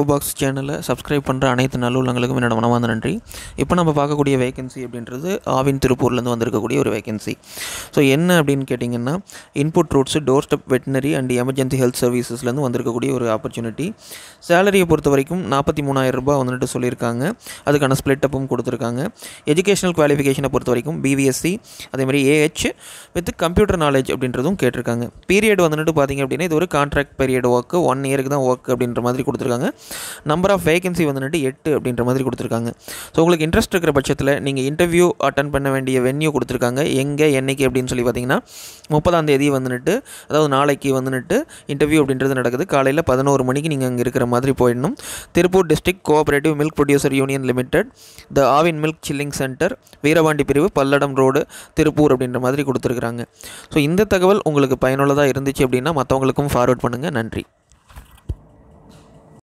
box சேனலை subscribe பண்ணுற அனைத்து நல்லுள்ளங்களுக்கும் என்னோட மனமார்ந்த நன்றி இப்போ நம்ம பார்க்கக்கூடிய வேகன்சி அப்படின்றது ஆவின் திருப்பூர்லேருந்து வந்திருக்கக்கூடிய ஒரு வேகன்சி ஸோ என்ன அப்படின்னு கேட்டிங்கன்னா input roots doorstep veterinary and emergency health சர்வீசஸ்லேருந்து வந்திருக்கக்கூடிய ஒரு ஆப்பர்ச்சுனிட்டி சேலரியை பொறுத்த வரைக்கும் நாற்பத்தி மூணாயிரம் ரூபாய் வந்துட்டு சொல்லியிருக்காங்க அதுக்கான ஸ்ப்ளிட் அப்பும் கொடுத்துருக்காங்க எஜுகேஷனல் குவாலிஃபிகேஷனை பொறுத்த வரைக்கும் பிவிஎஸ்சி அதேமாதிரி ஏஹெச் வித் கம்ப்யூட்டர் நாலேஜ் அப்படின்றதும் கேட்டிருக்காங்க பீரியட் வந்துட்டு பார்த்தீங்க அப்படின்னா இது ஒரு கான்ட்ராக்ட் பீரியட் ஒர்க்கு ஒன் இயருக்கு தான் ஒர்க் அப்படின்ற மாதிரி கொடுத்துருக்காங்க நம்பர் ஆஃப் வேகன்சி வந்துட்டு எட்டு அப்படின்ற மாதிரி கொடுத்துருக்காங்க ஸோ உங்களுக்கு இன்ட்ரெஸ்ட் இருக்கிற பட்சத்தில் நீங்கள் இன்டர்வியூ அட்டன் பண்ண வேண்டிய வென்யூ கொடுத்துருக்காங்க எங்கே என்னைக்கு அப்படின்னு சொல்லி பார்த்தீங்கன்னா முப்பதாம் தேதி வந்துட்டு அதாவது நாளைக்கு வந்துட்டு இன்டர்வியூ அப்படின்றது நடக்குது காலையில் பதினோரு மணிக்கு நீங்கள் அங்கே இருக்கிற மாதிரி போயிடணும் Tiruppur district cooperative milk producer union limited the Aavin milk chilling centre Veerapandi பிரிவு பல்லடம் ரோடு திருப்பூர் அப்படின்ற மாதிரி கொடுத்துருக்குறாங்க ஸோ இந்த தகவல் உங்களுக்கு பயனுள்ளதாக இருந்துச்சு அப்படின்னா மற்றவங்களுக்கும் ஃபார்வர்ட் பண்ணுங்கள் நன்றி